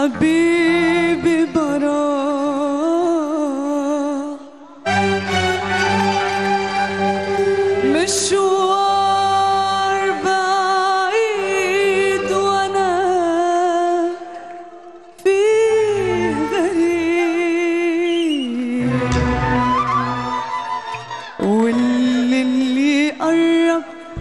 حبيبي براح مشوار بعيد وانا فيه غريب واللي اللي قرب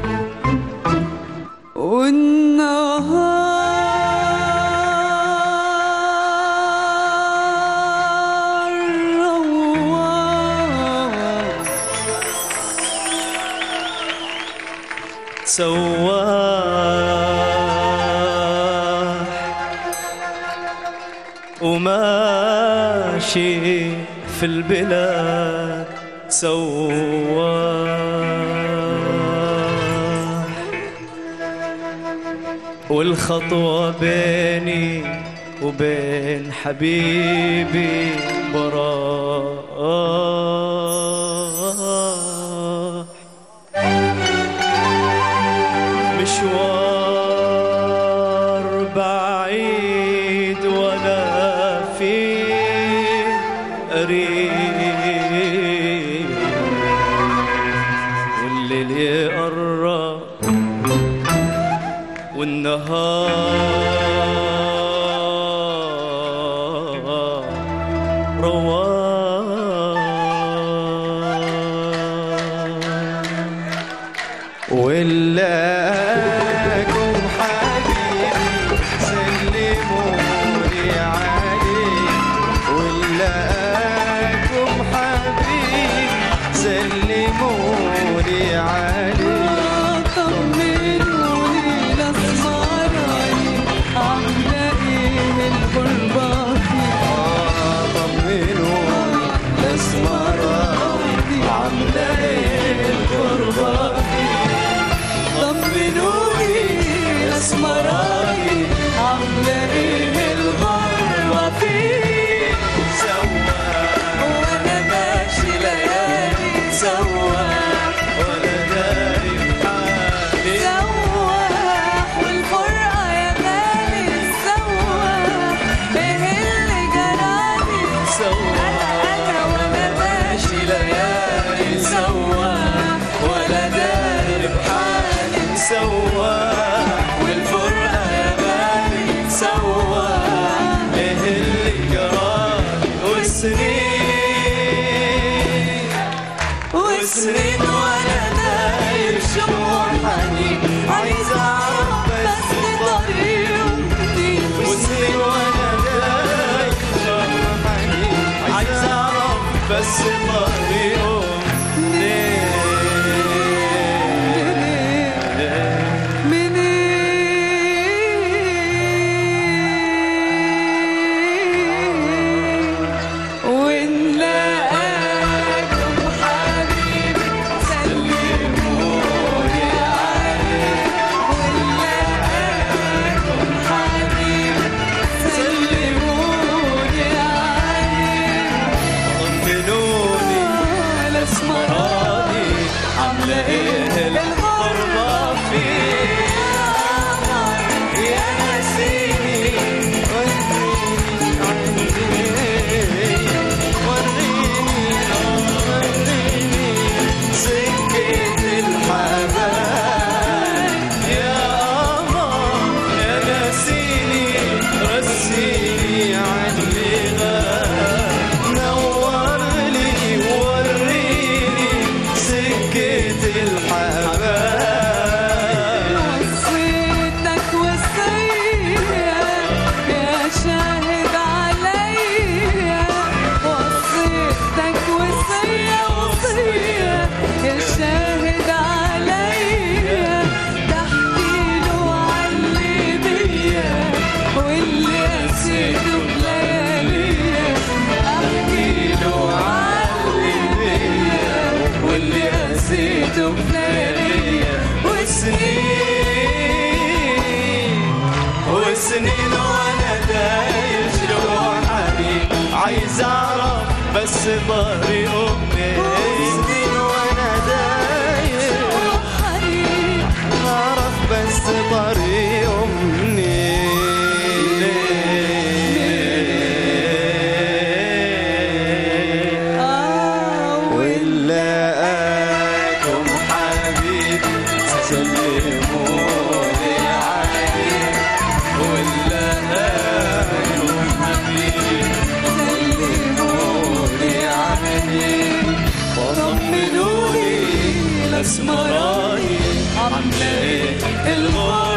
والنهار روح سواح وماشي في البلاد سواح والخطوة بيني وبين حبيبي براح مشوار بعيد ولا فيه قريب والليل يقرب والنهار رواح ولاكم حبيبي سلموني عليه ولاكم حبيبي سلموني عليه طمنوني لاسمراني عاملة ايه الغربة آه، طمنوني الاسمراني عامله ايه الغربه طمنوني لاسمراني عاملة ايه الغربة فيه سواح وانا ماشي ليالي سواح ولا داري بحالي سواح والفرقة يا غالي سواح ايه اللي جرالي سواح أنا وأنا ماشي ليالي سواح ولا داري بحالي سواح والفرقة يا غالي سواح ايه اللي جرالي والسنين وسنين وأنا داير شموع حنين عايز أعرف بس طريقه منين وسنين وانا داير شرحني عايز اعرف بس طريقه منين منين وإن لقاكم حبيبي سلموني عليه وإن لقاكم حبيبي سلموني عليه طمنوني الأسمراني عامله ايه الغربه فيه يا نسيني وريني وريني وريني سكة الحبايب يا قمر يا نسيني رسيني عني غاب نور لي وريني سكة الحبايب وصيتك وصية يا شاهد عليا وصيتك وصية وصية يا شاهد عليا تحكي له علي بيا واللي قسيته بلياليا احكي له علي بيا واللي قسيته بلياليا وسنين وسنين وانا داير جروحني عايز اعرف بس طريقه منين سنين وانا داير وحنين اعرف بس طريقه منين طمنوني الاسمراني عامله ايه الغربة